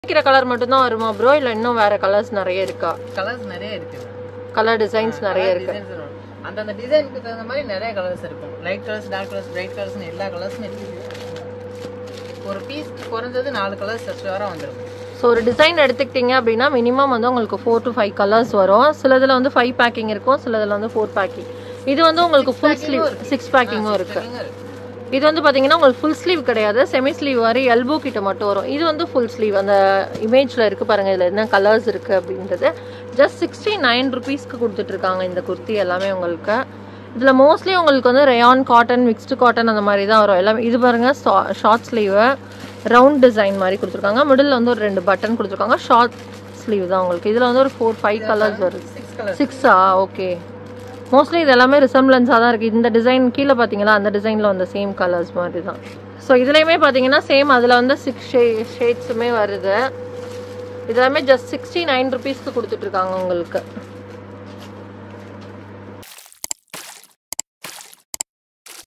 வைக்கிற கலர் மட்டும்தான் வருமா ப்ரோ இல்லை இன்னும் வேற கலர்ஸ் நிறைய இருக்கா கலர்ஸ் நிறைய இருக்கு கலர் டிசைன்ஸ் நிறைய இருக்கு டிசைன்ஸ் வரும் அந்தந்த டிசைனுக்கு தகுந்த மாதிரி நிறைய கலர்ஸ் இருக்கும் light colours dark colours bright கலர்ஸ்னு எல்லா கலர்ஸும் இருக்கு ஒரு பீஸ் குறைஞ்சது நாலு கலர்ஸ் வர வந்துடும் ஸோ ஒரு டிசைன் எடுத்துக்கிட்டிங்க அப்படின்னா மினிமம் வந்து உங்களுக்கு ஃபோர் டு ஃபைவ் கலர்ஸ் வரும் சிலதில் வந்து ஃபைவ் பேக்கிங் இருக்கும் சிலதில் வந்து ஃபோர் பேக்கிங் இது வந்து உங்களுக்கு ஃபுல் ஸ்லீவ் சிக்ஸ் பேக்கிங்கும் இருக்கு இது வந்து பார்த்தீங்கன்னா உங்களுக்கு ஃபுல் ஸ்லீவ் கிடையாது செமி ஸ்லீவ் வரை எல்போ கிட்ட மட்டும் வரும் இது வந்து ஃபுல் ஸ்லீவ் அந்த இமேஜில் இருக்குது பாருங்கள் இதில் என்ன கலர்ஸ் இருக்குது அப்படின்றது ஜஸ்ட் சிக்ஸ்டி நைன் ருபீஸ்க்கு கொடுத்துட்ருக்காங்க இந்த குர்த்தி எல்லாமே உங்களுக்கு இதில் மோஸ்ட்லி உங்களுக்கு வந்து ரயான் காட்டன் மிக்ஸ்டு காட்டன் அந்த மாதிரி தான் வரும் எல்லாமே இது பாருங்கள் ஷார்ட் ஸ்லீவு ரவுண்ட் டிசைன் மாதிரி கொடுத்துருக்காங்க மிடில் வந்து ஒரு ரெண்டு பட்டன் கொடுத்துருக்காங்க ஷார்ட் ஸ்லீவ் தான் உங்களுக்கு இதில் வந்து ஒரு ஃபோர் ஃபைவ் கலர்ஸ் வருது சிக்ஸ் கலர்ஸ் சிக்ஸா ஓகே மோஸ்ட்லி இது எல்லாமே ரிசம்பிளன்ஸாக தான் இருக்குது இந்த டிசைன் கீழே பார்த்தீங்களா அந்த டிசைனில் வந்த சேம் கலர்ஸ் மாதிரி தான் ஸோ இதுலேயுமே பார்த்தீங்கன்னா சேம் அதில் வந்து சிக்ஸ் ஷே ஷேட்ஸுமே வருது இது எல்லாமே ஜஸ்ட் சிக்ஸ்டி நைன் ருபீஸ்க்கு கொடுத்துட்ருக்காங்க உங்களுக்கு